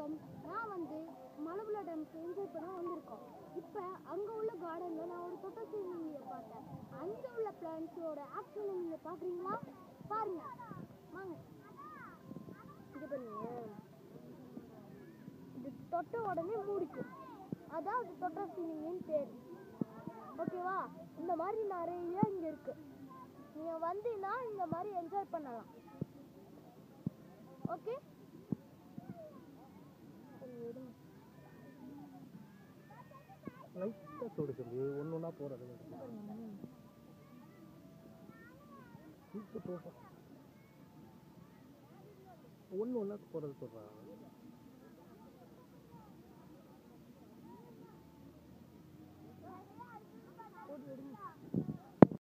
வணக்கம் நான் வந்து மலபுலா டேம்க்கு என்ஜாய் பண்ண வந்திருக்கோம் இப்போ அங்கே உள்ள கார்டனில் நான் ஒரு தொட்டசி நீங்க பார்த்தேன் அங்கே உள்ள பிளான்ஸோட ஆக்ஷனை நீங்கள் பார்க்குறீங்களா பாருங்க வாங்க இது பண்ணுங்க இது தொட்ட உடனே மூடிக்கும் அதான் அது தொட்ட சீனிங்கன்னு பேர் ஓகேவா இந்த மாதிரி நிறைய இங்கே இருக்கு நீங்கள் வந்தீங்கன்னா இந்த மாதிரி என்ஜாய் பண்ணலாம் ஓகே லைட்டாக தொடு சொல்லி ஒன்று ஒன்றா போகிறது ஒன்று ஒன்றா போகிறது சொல்கிறான்